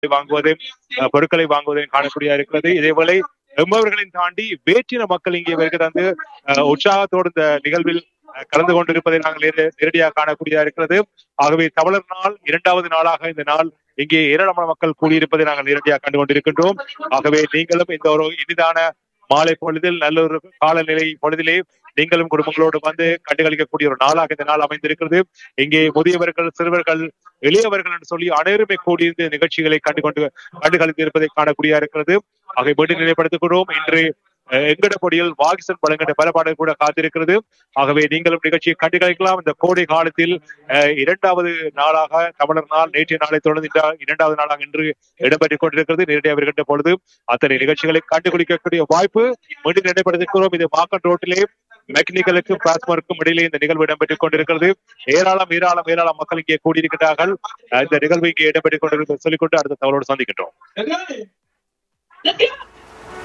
வாங்குவது அஹ், பொருட்களை வாங்குவதையும் காணக்கூடிய இருக்கிறது இதேவேளை எம்மவர்களையும் தாண்டி வேற்றின மக்கள் இங்கே வருகை தந்து அஹ், உற்சாகத்தோடு இந்த நிகழ்வில் அஹ், கலந்து கொண்டிருப்பதை நாங்கள் நேர- நேரடியாக காணக்கூடியதா இருக்கிறது ஆகவே தமிழர் நாள் இரண்டாவது நாளாக இந்த நாள் இங்கே ஏராளமான மக்கள் கூடியிருப்பதை நாங்கள் நேரடியாக கண்டு கொண்டிருக்கின்றோம் ஆகவே நீங்களும் இந்த ஒரு இனிதான மாலை பொழுதில் நல்ல ஒரு காலநிலை பொழுதிலே நீங்களும் குடும்பங்களோடு வந்து கண்டுகளிக்கக்கூடிய ஒரு நாளாக இந்த நாள் அமைந்திருக்கிறது இங்கே முதியவர்கள் சிறுவர்கள் எளியவர்கள் என்று சொல்லி அனைவருமே கூடி இந்த நிகழ்ச்சிகளை கண்டு கொண்டு கண்டுகளித்து இருப்பதை காணக்கூடிய இருக்கிறது ஆகவே மீண்டும் நிலைப்படுத்துகிறோம் இன்று அஹ், எங்கடப்பொடியில் வாகிசன் வழங்கின பல பாடல் கூட காத்திருக்கிறது ஆகவே நீங்களும் நிகழ்ச்சியை கண்டுகளிக்கலாம் இந்த கோடை காலத்தில் அஹ், இரண்டாவது நாளாக தமிழர் நாள் நேற்றைய நாளை தொடர்ந்து இந்த இரண்டாவது நாளாக இன்று இடம்பெற்றுக் கொண்டிருக்கிறது நேரடியாக வருகின்ற பொழுது அத்தனை நிகழ்ச்சிகளை கண்டுபிடிக்கக்கூடிய வாய்ப்பு மீண்டும் நினைப்படுத்துகிறோம் இது மாக்கன் ரோட்டிலே மெக்கானிக்கலுக்கும் பிளாஸ்மருக்கும் இடையிலே இந்த நிகழ்வு இடம்பெற்றுக் கொண்டிருக்கிறது ஏராளம் ஏராளம் ஏராளம் மக்கள் இங்கே கூடியிருக்கிறார்கள் அஹ் இந்த நிகழ்வு இங்கே இடம்பெற்றுக் கொண்டிருக்கிறது சொல்லிக்கொண்டு அடுத்த தகவலோடு சந்திக்கின்றோம் Let's go.